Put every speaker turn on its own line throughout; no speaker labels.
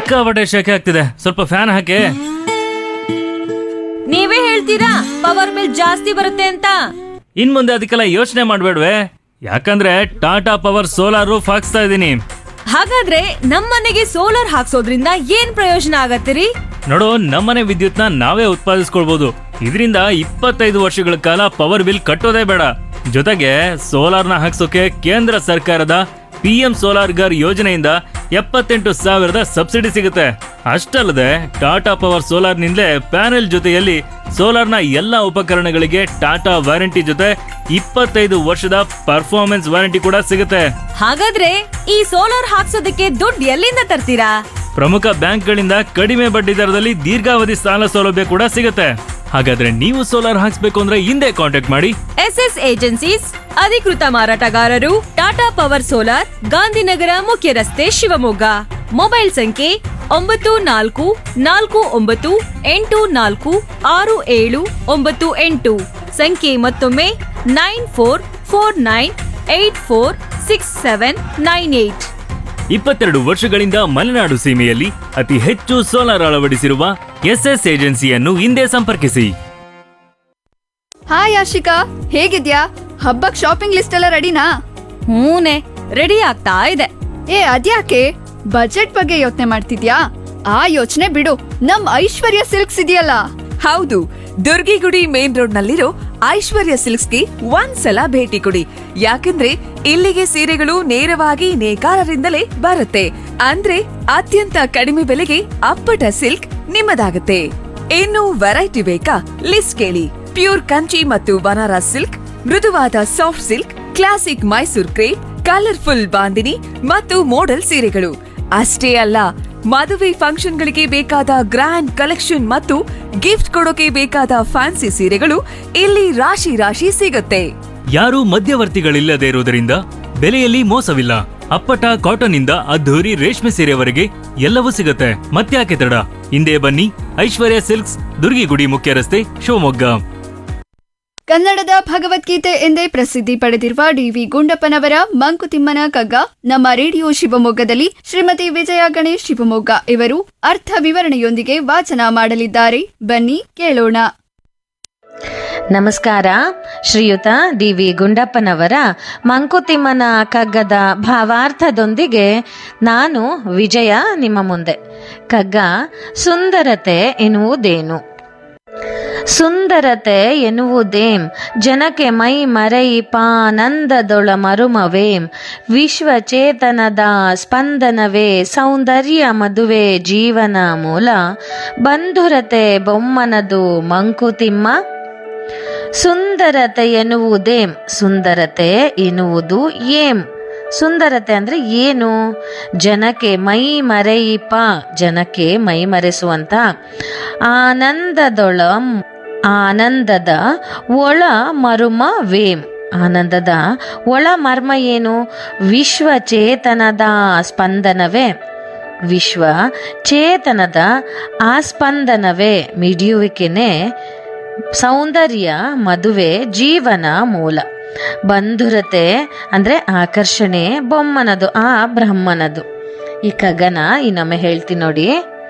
ಸಿಕ್ಕಾಪಟ್ಟೆ ಶೆಕೆ ಆಗ್ತಿದೆ ಸ್ವಲ್ಪ ಫ್ಯಾನ್ ಹಾಕಿ
ನೀವೇ ಹೇಳ್ತೀರಾ ಪವರ್ ಬಿಲ್ ಜಾಸ್ತಿ ಬರುತ್ತೆ ಅಂತ
ಇನ್ ಮುಂದೆ ಅದಕ್ಕೆಲ್ಲ ಯೋಚನೆ ಮಾಡ್ಬೇಡ್ವೆ ಯಾಕಂದ್ರೆ ಟಾಟಾ ಪವರ್ ಸೋಲಾರ್ ರೂಫ್ ಹಾಕ್ಸ್ತಾ ಇದ್ದೀನಿ
ಹಾಗಾದ್ರೆ ನಮ್ಮನೆಗೆ ಸೋಲಾರ್ ಹಾಕ್ಸೋದ್ರಿಂದ ಏನ್ ಪ್ರಯೋಜನ ಆಗತ್ತಿರಿ
ನೋಡು ನಮ್ಮನೆ ವಿದ್ಯುತ್ನ ನಾವೇ ಉತ್ಪಾದಿಸ್ಕೊಳ್ಬಹುದು ಇದರಿಂದ ಇಪ್ಪತ್ತೈದು ವರ್ಷಗಳ ಕಾಲ ಪವರ್ ಬಿಲ್ ಕಟ್ಟೋದೇ ಬೇಡ ಜೊತೆಗೆ ಸೋಲಾರ್ನ ಹಾಕ್ಸೋಕೆ ಕೇಂದ್ರ ಸರ್ಕಾರದ ಪಿ ಎಂ ಸೋಲಾರ್ ಗರ್ ಯೋಜನೆಯಿಂದ ಎಪ್ಪತ್ತೆಂಟು ಸಾವಿರದ ಸಬ್ಸಿಡಿ ಸಿಗುತ್ತೆ ಅಷ್ಟಲ್ಲದೆ ಟಾಟಾ ಪವರ್ ಸೋಲಾರ್ನಿಂದಲೇ ಪ್ಯಾನೆಲ್ ಜೊತೆಯಲ್ಲಿ ಸೋಲಾರ್ನ ಎಲ್ಲ ಉಪಕರಣಗಳಿಗೆ ಟಾಟಾ ವಾರಂಟಿ ಜೊತೆ ಇಪ್ಪತ್ತೈದು ವರ್ಷದ ಪರ್ಫಾರ್ಮೆನ್ಸ್ ವಾರಂಟಿ ಕೂಡ ಸಿಗುತ್ತೆ
ಹಾಗಾದ್ರೆ ಈ ಸೋಲಾರ್ ಹಾಕ್ಸೋದಕ್ಕೆ ದುಡ್ಡು ಎಲ್ಲಿಂದ ತರ್ತೀರಾ
ಪ್ರಮುಖ ಬ್ಯಾಂಕ್ಗಳಿಂದ ಕಡಿಮೆ ಬಡ್ಡಿ ದರದಲ್ಲಿ ದೀರ್ಘಾವಧಿ ಸಾಲ ಸೌಲಭ್ಯ ಕೂಡ ಸಿಗುತ್ತೆ ಹಾಗಾದ್ರೆ ನೀವು ಸೋಲಾರ್ ಹಾಕ್ಸ್ಬೇಕು ಅಂದ್ರೆ ಹಿಂದೆ ಕಾಂಟ್ಯಾಕ್ಟ್ ಮಾಡಿ
ಎಸ್ ಎಸ್ ಏಜೆನ್ಸೀಸ್ ಅಧಿಕೃತ ಮಾರಾಟಗಾರರು ಟಾಟಾ ಪವರ್ ಸೋಲಾರ್ ಗಾಂಧಿನಗರ ಮುಖ್ಯ ರಸ್ತೆ ಶಿವಮೊಗ್ಗ ಮೊಬೈಲ್ ಸಂಖ್ಯೆ ಒಂಬತ್ತು ನಾಲ್ಕು ನಾಲ್ಕು ಒಂಬತ್ತು ಎಂಟು ನಾಲ್ಕು ಆರು ಏಳು ಒಂಬತ್ತು ಎಂಟು ಸಂಖ್ಯೆ ಮತ್ತೊಮ್ಮೆ nine four four nine eight four six seven nine eight
ಇಪ್ಪತ್ತೆರಡು ವರ್ಷಗಳಿಂದ ಮಲೆನಾಡು ಸೀಮೆಯಲ್ಲಿ ಅತಿ ಹೆಚ್ಚು ಸೋಲಾರ್ ಅಳವಡಿಸಿರುವ ಎಸ್ಎಸ್ ಏಜೆನ್ಸಿಯನ್ನು ಹಿಂದೆ ಸಂಪರ್ಕಿಸಿ
ಹಾಯ್ ಆಶಿಕಾ ಹೇಗಿದ್ಯಾ ಹಬ್ಬಕ್ ಶಾಪಿಂಗ್ ಲಿಸ್ಟ್ ಎಲ್ಲ ರೆಡಿನಾ
ಹೂನೆ ರೆಡಿ ಆಗ್ತಾ ಇದೆ
ಏ ಅದ್ಯಾಕೆ ಬಜೆಟ್ ಬಗ್ಗೆ ಯೋಚನೆ ಮಾಡ್ತಿದ್ಯಾ ಆ ಯೋಚನೆ ಬಿಡು ನಮ್ ಐಶ್ವರ್ಯ ಸಿಲ್ಕ್ಸ್ ಇದೆಯಲ್ಲ
ಹೌದು ದುರ್ಗಿಗುಡಿ ಮೇನ್ ರೋಡ್ ನಲ್ಲಿರೋ ಐಶ್ವರ್ಯ ಸಿಲ್ಕ್ಸ್ಗೆ ಒಂದ್ಸಲ ಭೇಟಿ ಕೊಡಿ ಯಾಕಂದ್ರೆ ಇಲ್ಲಿಗೆ ಸೀರೆಗಳು ನೇರವಾಗಿ ನೇಕಾರರಿಂದಲೇ ಬರುತ್ತೆ ಅಂದ್ರೆ ಅತ್ಯಂತ ಕಡಿಮೆ ಬೆಲೆಗೆ ಅಪ್ಪಟ ಸಿಲ್ಕ್ ನಿಮ್ಮದಾಗುತ್ತೆ ಇನ್ನು ವೆರೈಟಿ ಬೇಕಾ ಲಿಸ್ಟ್ ಕೇಳಿ ಪ್ಯೂರ್ ಕಂಚಿ ಮತ್ತು ಬನಾರಸ್ ಸಿಲ್ಕ್ ಮೃದುವಾದ soft silk classic Mysore crepe colourful Bandhini ಮತ್ತು ಮೋಡಲ್ ಸೀರೆಗಳು ಅಷ್ಟೇ ಅಲ್ಲ ಮದುವೆ ಫಂಕ್ಷನ್ಗಳಿಗೆ ಬೇಕಾದ ಗ್ರ್ಯಾಂಡ್ ಕಲೆಕ್ಷನ್ ಮತ್ತು ಗಿಫ್ಟ್ ಕೊಡೋಕೆ ಬೇಕಾದ ಫ್ಯಾನ್ಸಿ ಸೀರೆಗಳು ಇಲ್ಲಿ ರಾಶಿ ರಾಶಿ ಸಿಗುತ್ತೆ
ಯಾರೂ ಮಧ್ಯವರ್ತಿಗಳಿಲ್ಲದೆ ಇರುವುದರಿಂದ ಬೆಲೆಯಲ್ಲಿ ಮೋಸವಿಲ್ಲ ಅಪ್ಪಟ ಕಾಟನ್ ಇಂದ ಅದ್ಧೂರಿ ರೇಷ್ಮೆ ಸೀರೆವರೆಗೆ ಎಲ್ಲವೂ ಸಿಗುತ್ತೆ ಮತ್ತ್ಯಾಕೆ ತಡ ಹಿಂದೆ ಬನ್ನಿ ಐಶ್ವರ್ಯ ಸಿಲ್ಕ್ಸ್ ದುರ್ಗಿಗುಡಿ ಮುಖ್ಯ ರಸ್ತೆ ಶಿವಮೊಗ್ಗ
ಕನ್ನಡದ ಭಗವದ್ಗೀತೆ ಎಂದೇ ಪ್ರಸಿದ್ಧಿ ಪಡೆದಿರುವ ಡಿವಿ ಗುಂಡಪ್ಪನವರ ಮಂಕುತಿಮ್ಮನ ಕಗ್ಗ ನಮ್ಮ ರೇಡಿಯೋ ಶಿವಮೊಗ್ಗದಲ್ಲಿ ಶ್ರೀಮತಿ ವಿಜಯ ಗಣೇಶ್ ಶಿವಮೊಗ್ಗ ಇವರು ಅರ್ಥ ವಿವರಣೆಯೊಂದಿಗೆ ವಾಚನ ಮಾಡಲಿದ್ದಾರೆ ಬನ್ನಿ ಕೇಳೋಣ
ನಮಸ್ಕಾರ ಶ್ರೀಯುತ ಡಿ ವಿ ಗುಂಡಪ್ಪನವರ ಮಂಕುತಿಮ್ಮನ ಕಗ್ಗದ ಭಾವಾರ್ಥದೊಂದಿಗೆ ನಾನು ವಿಜಯ ನಿಮ್ಮ ಮುಂದೆ ಕಗ್ಗ ಸುಂದರತೆ ಎನ್ನುವುದೇನು ಸುಂದರತೆ ಎನ್ನುವುದೇಂ ಜನಕ್ಕೆ ಮೈ ಮರೆಯಿಪಾನಂದದೊಳ ಮರುಮವೇಂ ವಿಶ್ವಚೇತನದ ಸ್ಪಂದನವೇ ಸೌಂದರ್ಯ ಮದುವೆ ಜೀವನ ಮೂಲ ಬಂಧುರತೆ ಬೊಮ್ಮನದು ಮಂಕುತಿಮ್ಮ ಸುಂದರತೆ ಎನ್ನುವುದೇಂ ಸುಂದರತೆ ಎನ್ನುವುದು ಏಂ ಸುಂದರತೆ ಅಂದ್ರೆ ಏನು ಜನಕ್ಕೆ ಮೈ ಮರೆಯಿಪ ಜನಕ್ಕೆ ಮೈ ಮರೆಸುವಂತ ಆನಂದದೊಳ ಆನಂದದ ಒಳ ಮರುಮ ವೇಂ ಆನಂದದ ಒಳ ಮರ್ಮ ಏನು ವಿಶ್ವಚೇತನದ ಸ್ಪಂದನವೇ ವಿಶ್ವ ಚೇತನದ ಆಸ್ಪಂದನವೇ ಮಿಡಿಯುವಿಕೆನೆ ಸೌಂದರ್ಯ ಮದುವೆ ಜೀವನ ಮೂಲ ಬಂಧುರತೆ ಅಂದ್ರೆ ಆಕರ್ಷಣೆ ಬೊಮ್ಮನದು ಆ ಬ್ರಹ್ಮನದು ಈ ಕಗನ ಇನ್ನೊಮ್ಮೆ ಹೇಳ್ತೀನಿ ನೋಡಿ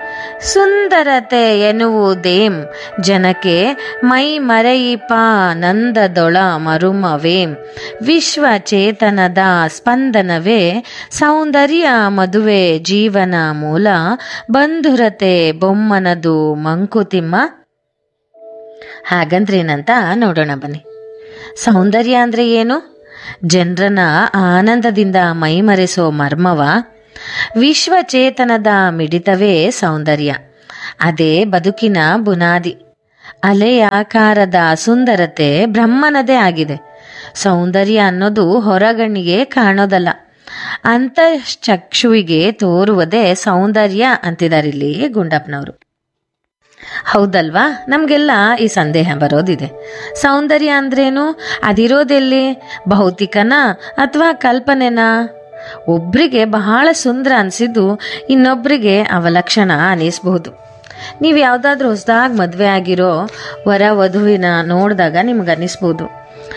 ಸುಂದರತೆ ಎನ್ನುವುದೇಂ ಜನಕ್ಕೆ ಮೈ ಮರೆಯಿಪ ನಂದದೊಳ ಮರುಮವೇಂ ವಿಶ್ವ ಚೇತನದ ಸ್ಪಂದನವೇ ಸೌಂದರ್ಯ ಮದುವೆ ಜೀವನ ಮೂಲ ಬಂಧುರತೆ ಬೊಮ್ಮನದು ಮಂಕುತಿಮ್ಮ ಹಾಗಂದ್ರೇನಂತ ನೋಡೋಣ ಬನ್ನಿ ಸೌಂದರ್ಯ ಅಂದ್ರೆ ಏನು ಜನರನ್ನ ಆನಂದದಿಂದ ಮೈಮರೆಸೋ ಮರ್ಮವ ವಿಶ್ವಚೇತನದ ಮಿಡಿತವೇ ಸೌಂದರ್ಯ ಅದೇ ಬದುಕಿನ ಬುನಾದಿ ಅಲೆಯಾಕಾರದ ಸುಂದರತೆ ಬ್ರಹ್ಮನದೇ ಆಗಿದೆ ಸೌಂದರ್ಯ ಅನ್ನೋದು ಹೊರಗಣ್ಣಿಗೆ ಕಾಣೋದಲ್ಲ ಅಂತಃಚಕ್ಷುವಿಗೆ ತೋರುವುದೇ ಸೌಂದರ್ಯ ಅಂತಿದಾರಿಲ್ಲಿ ಗುಂಡಪ್ಪನವರು ಹೌದಲ್ವಾ ನಮಗೆಲ್ಲ ಈ ಸಂದೇಹ ಬರೋದಿದೆ ಸೌಂದರ್ಯ ಅಂದ್ರೇನು ಅದಿರೋದೆಲ್ಲಿ ಭೌತಿಕನಾ ಅಥವಾ ಕಲ್ಪನೆನಾ ಒಬ್ರಿಗೆ ಬಹಳ ಸುಂದರ ಅನಿಸಿದ್ದು ಇನ್ನೊಬ್ರಿಗೆ ಅವಲಕ್ಷಣ ಅನಿಸ್ಬಹುದು ನೀವು ಯಾವುದಾದ್ರೂ ಹೊಸದಾಗಿ ಮದುವೆ ಆಗಿರೋ ವರ ವಧುವಿನ ನೋಡಿದಾಗ ನಿಮ್ಗೆ ಅನಿಸ್ಬೋದು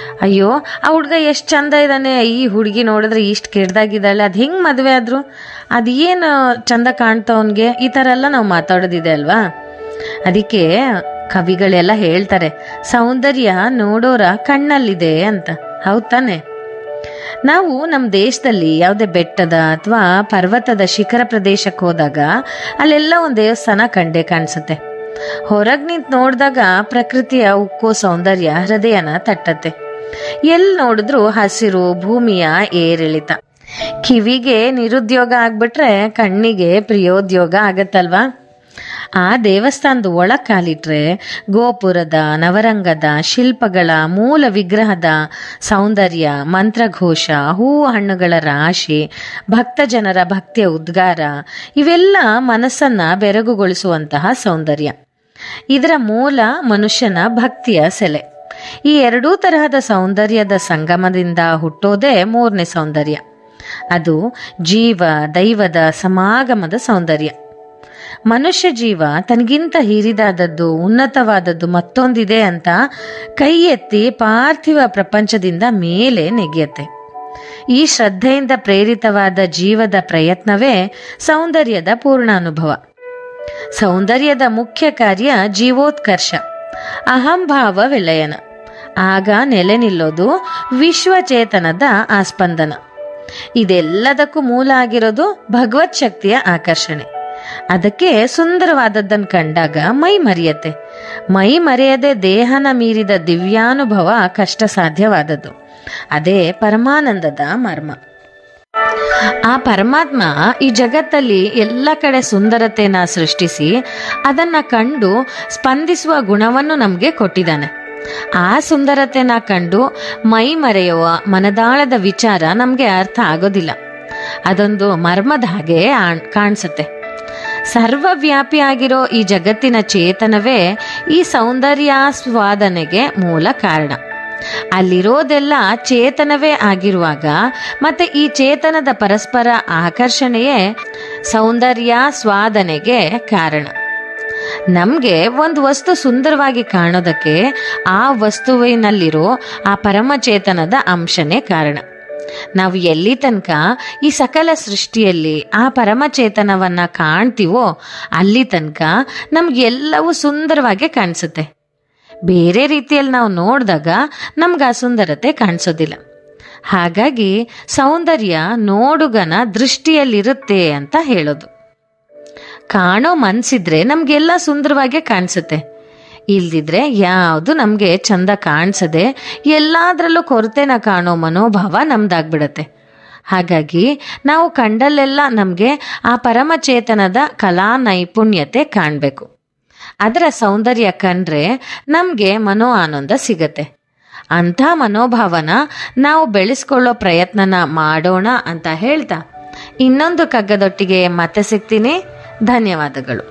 ಅಯ್ಯೋ ಆ ಹುಡುಗ ಎಷ್ಟು ಚಂದ ಇದ್ದಾನೆ ಈ ಹುಡುಗಿ ನೋಡಿದ್ರೆ ಇಷ್ಟು ಕೆಡ್ದಾಗಿದ್ದಾಳೆ ಅದು ಹೆಂಗೆ ಮದುವೆ ಆದ್ರು ಅದು ಏನು ಚಂದ ಕಾಣ್ತವನ್ಗೆ ಈ ಥರ ಎಲ್ಲ ನಾವು ಮಾತಾಡೋದಿದೆ ಅಲ್ವಾ ಅದಕ್ಕೆ ಕವಿಗಳೆಲ್ಲ ಹೇಳ್ತಾರೆ ಸೌಂದರ್ಯ ನೋಡೋರ ಕಣ್ಣಲ್ಲಿದೆ ಅಂತ ಹೌದ್ ತಾನೆ ನಾವು ನಮ್ಮ ದೇಶದಲ್ಲಿ ಯಾವುದೇ ಬೆಟ್ಟದ ಅಥವಾ ಪರ್ವತದ ಶಿಖರ ಪ್ರದೇಶಕ್ಕೆ ಹೋದಾಗ ಅಲ್ಲೆಲ್ಲ ಒಂದು ದೇವಸ್ಥಾನ ಕಂಡೇ ಕಾಣಿಸುತ್ತೆ ಹೊರಗೆ ನಿಂತು ನೋಡಿದಾಗ ಪ್ರಕೃತಿಯ ಉಕ್ಕೋ ಸೌಂದರ್ಯ ಹೃದಯನ ತಟ್ಟತ್ತೆ ಎಲ್ಲಿ ನೋಡಿದ್ರು ಹಸಿರು ಭೂಮಿಯ ಏರಿಳಿತ ಕಿವಿಗೆ ನಿರುದ್ಯೋಗ ಆಗ್ಬಿಟ್ರೆ ಕಣ್ಣಿಗೆ ಪ್ರಿಯೋದ್ಯೋಗ ಆಗತ್ತಲ್ವಾ ಆ ದೇವಸ್ಥಾನದ ಒಳಗ್ ಕಾಲಿಟ್ರೆ ಗೋಪುರದ ನವರಂಗದ ಶಿಲ್ಪಗಳ ಮೂಲ ವಿಗ್ರಹದ ಸೌಂದರ್ಯ ಮಂತ್ರಘೋಷ ಹೂವು ಹಣ್ಣುಗಳ ರಾಶಿ ಭಕ್ತ ಜನರ ಭಕ್ತಿಯ ಉದ್ಗಾರ ಇವೆಲ್ಲ ಮನಸ್ಸನ್ನ ಬೆರಗುಗೊಳಿಸುವಂತಹ ಸೌಂದರ್ಯ ಇದರ ಮೂಲ ಮನುಷ್ಯನ ಭಕ್ತಿಯ ಸೆಲೆ ಈ ಎರಡೂ ತರಹದ ಸೌಂದರ್ಯದ ಸಂಗಮದಿಂದ ಹುಟ್ಟೋದೇ ಮೂರನೇ ಸೌಂದರ್ಯ ಅದು ಜೀವ ದೈವದ ಸಮಾಗಮದ ಸೌಂದರ್ಯ ಮನುಷ್ಯ ಜೀವ ತನಗಿಂತ ಹಿರಿದಾದದ್ದು ಉನ್ನತವಾದದ್ದು ಮತ್ತೊಂದಿದೆ ಅಂತ ಕೈ ಎತ್ತಿ ಪಾರ್ಥಿವ ಪ್ರಪಂಚದಿಂದ ಮೇಲೆ ನೆಗೆಯತ್ತೆ ಈ ಶ್ರದ್ಧೆಯಿಂದ ಪ್ರೇರಿತವಾದ ಜೀವದ ಪ್ರಯತ್ನವೇ ಸೌಂದರ್ಯದ ಪೂರ್ಣಾನುಭವ ಸೌಂದರ್ಯದ ಮುಖ್ಯ ಕಾರ್ಯ ಜೀವೋತ್ಕರ್ಷ ಅಹಂಭಾವ ವಿಲಯನ ಆಗ ನೆಲೆ ನಿಲ್ಲೋದು ವಿಶ್ವಚೇತನದ ಆಸ್ಪಂದನ ಇದೆಲ್ಲದಕ್ಕೂ ಮೂಲ ಆಗಿರೋದು ಭಗವತ್ ಶಕ್ತಿಯ ಆಕರ್ಷಣೆ ಅದಕ್ಕೆ ಸುಂದರವಾದದ್ದನ್ನು ಕಂಡಾಗ ಮೈ ಮರೆಯತ್ತೆ ಮೈ ಮರೆಯದೆ ದೇಹನ ಮೀರಿದ ದಿವ್ಯಾನುಭವ ಕಷ್ಟ ಸಾಧ್ಯವಾದದ್ದು ಅದೇ ಪರಮಾನಂದದ ಮರ್ಮ ಆ ಪರಮಾತ್ಮ ಈ ಜಗತ್ತಲ್ಲಿ ಎಲ್ಲ ಕಡೆ ಸುಂದರತೆನ ಸೃಷ್ಟಿಸಿ ಅದನ್ನ ಕಂಡು ಸ್ಪಂದಿಸುವ ಗುಣವನ್ನು ನಮಗೆ ಕೊಟ್ಟಿದ್ದಾನೆ ಆ ಸುಂದರತೆನ ಕಂಡು ಮೈ ಮರೆಯುವ ಮನದಾಳದ ವಿಚಾರ ನಮಗೆ ಅರ್ಥ ಆಗೋದಿಲ್ಲ ಅದೊಂದು ಮರ್ಮದ ಹಾಗೆ ಆಣ್- ಕಾಣಿಸುತ್ತೆ ಸರ್ವವ್ಯಾಪಿಯಾಗಿರೋ ಈ ಜಗತ್ತಿನ ಚೇತನವೇ ಈ ಸೌಂದರ್ಯಾಸ್ವಾದನೆಗೆ ಮೂಲ ಕಾರಣ ಅಲ್ಲಿರೋದೆಲ್ಲ ಚೇತನವೇ ಆಗಿರುವಾಗ ಮತ್ತೆ ಈ ಚೇತನದ ಪರಸ್ಪರ ಆಕರ್ಷಣೆಯೇ ಸೌಂದರ್ಯ ಸ್ವಾದನೆಗೆ ಕಾರಣ ನಮಗೆ ಒಂದು ವಸ್ತು ಸುಂದರವಾಗಿ ಕಾಣೋದಕ್ಕೆ ಆ ವಸ್ತುವಿನಲ್ಲಿರೋ ಆ ಪರಮಚೇತನದ ಅಂಶನೇ ಕಾರಣ ನಾವು ಎಲ್ಲಿ ತನಕ ಈ ಸಕಲ ಸೃಷ್ಟಿಯಲ್ಲಿ ಆ ಪರಮಚೇತನವನ್ನ ಕಾಣ್ತೀವೋ ಅಲ್ಲಿ ತನಕ ನಮ್ಗೆಲ್ಲವೂ ಸುಂದರವಾಗಿ ಕಾಣಿಸುತ್ತೆ ಬೇರೆ ರೀತಿಯಲ್ಲಿ ನಾವು ನೋಡಿದಾಗ ನಮ್ಗೆ ಆ ಸುಂದರತೆ ಕಾಣಿಸೋದಿಲ್ಲ ಹಾಗಾಗಿ ಸೌಂದರ್ಯ ನೋಡುಗನ ದೃಷ್ಟಿಯಲ್ಲಿರುತ್ತೆ ಅಂತ ಹೇಳೋದು ಕಾಣೋ ಮನ್ಸಿದ್ರೆ ನಮ್ಗೆಲ್ಲ ಸುಂದರವಾಗೇ ಕಾಣಿಸುತ್ತೆ ಇಲ್ದಿದ್ರೆ ಯಾವುದು ನಮಗೆ ಚಂದ ಕಾಣಿಸದೆ ಎಲ್ಲಾದ್ರಲ್ಲೂ ಕೊರತೆನ ಕಾಣೋ ಮನೋಭಾವ ನಮ್ದಾಗ್ಬಿಡತ್ತೆ ಹಾಗಾಗಿ ನಾವು ಕಂಡಲ್ಲೆಲ್ಲ ನಮಗೆ ಆ ಪರಮಚೇತನದ ಕಲಾ ನೈಪುಣ್ಯತೆ ಕಾಣಬೇಕು ಅದರ ಸೌಂದರ್ಯ ಕಂಡ್ರೆ ನಮಗೆ ಮನೋ ಆನಂದ ಸಿಗತ್ತೆ ಅಂಥ ಮನೋಭಾವನ ನಾವು ಬೆಳೆಸ್ಕೊಳ್ಳೋ ಪ್ರಯತ್ನನ ಮಾಡೋಣ ಅಂತ ಹೇಳ್ತಾ ಇನ್ನೊಂದು ಕಗ್ಗದೊಟ್ಟಿಗೆ ಮತ್ತೆ ಸಿಗ್ತೀನಿ ಧನ್ಯವಾದಗಳು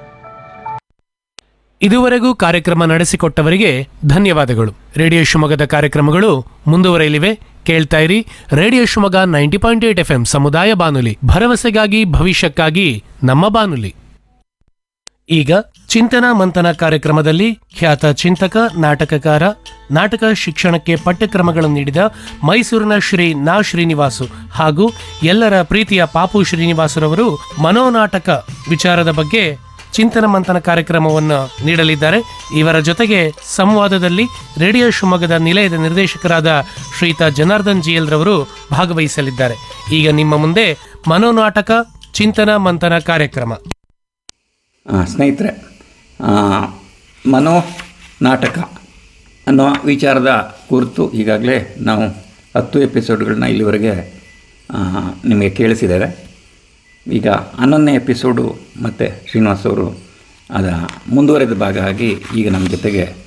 ಇದುವರೆಗೂ ಕಾರ್ಯಕ್ರಮ ನಡೆಸಿಕೊಟ್ಟವರಿಗೆ ಧನ್ಯವಾದಗಳು ರೇಡಿಯೋ ಶಿವಮೊಗ್ಗದ ಕಾರ್ಯಕ್ರಮಗಳು ಮುಂದುವರೆಯಲಿವೆ ಕೇಳ್ತಾ ಇರಿ radio Shivamogga ninety point eight F ಸಮುದಾಯ ಬಾನುಲಿ ಭರವಸೆಗಾಗಿ ಭವಿಷ್ಯಕ್ಕಾಗಿ ನಮ್ಮ ಬಾನುಲಿ ಈಗ ಚಿಂತನ ಮಂಥನ ಕಾರ್ಯಕ್ರಮದಲ್ಲಿ ಖ್ಯಾತ ಚಿಂತಕ ನಾಟಕಕಾರ ನಾಟಕ ಶಿಕ್ಷಣಕ್ಕೆ ಪಠ್ಯಕ್ರಮಗಳನ್ನು ನೀಡಿದ ಮೈಸೂರಿನ ಶ್ರೀ ನಾ ಶ್ರೀನಿವಾಸು ಹಾಗೂ ಎಲ್ಲರ ಪ್ರೀತಿಯ ಪಾಪು ಶ್ರೀನಿವಾಸರವರು ಮನೋನಾಟಕ ವಿಚಾರದ ಬಗ್ಗೆ ಚಿಂತನ ಮಂಥನ ಕಾರ್ಯಕ್ರಮವನ್ನು ನೀಡಲಿದ್ದಾರೆ ಇವರ ಜೊತೆಗೆ ಸಂವಾದದಲ್ಲಿ ರೇಡಿಯೋ ಶಿವಮೊಗ್ಗದ ನಿಲಯದ ನಿರ್ದೇಶಕರಾದ ಶ್ರೀಯುತ ಜನಾರ್ದನ್ ಜಿಎಲ್ ರವರು ಭಾಗವಹಿಸಲಿದ್ದಾರೆ ಈಗ ನಿಮ್ಮ ಮುಂದೆ ಮನೋನಾಟಕ ಚಿಂತನ ಮಂಥನ ಕಾರ್ಯಕ್ರಮ
ಆ, ಸ್ನೇಹಿತರೆ ಆ, ಮನೋ ನಾಟಕ ಅನ್ನೋ ವಿಚಾರದ ಕುರಿತು ಈಗಾಗಲೇ ನಾವು ಹತ್ತು ಎಪಿಸೋಡ್ಗಳನ್ನ ಇಲ್ಲಿವರೆಗೆ ಆ, ನಿಮಗೆ ಕೇಳಿಸಿದ್ದೇವೆ ಈಗ ಹನ್ನೊಂದನೇ ಎಪಿಸೋಡು ಮತ್ತು ಶ್ರೀನಿವಾಸ್ ಅವರು ಅದ ಮುಂದುವರೆದ ಭಾಗ ಆಗಿ ಈಗ ನಮ್ಮ ಜೊತೆಗೆ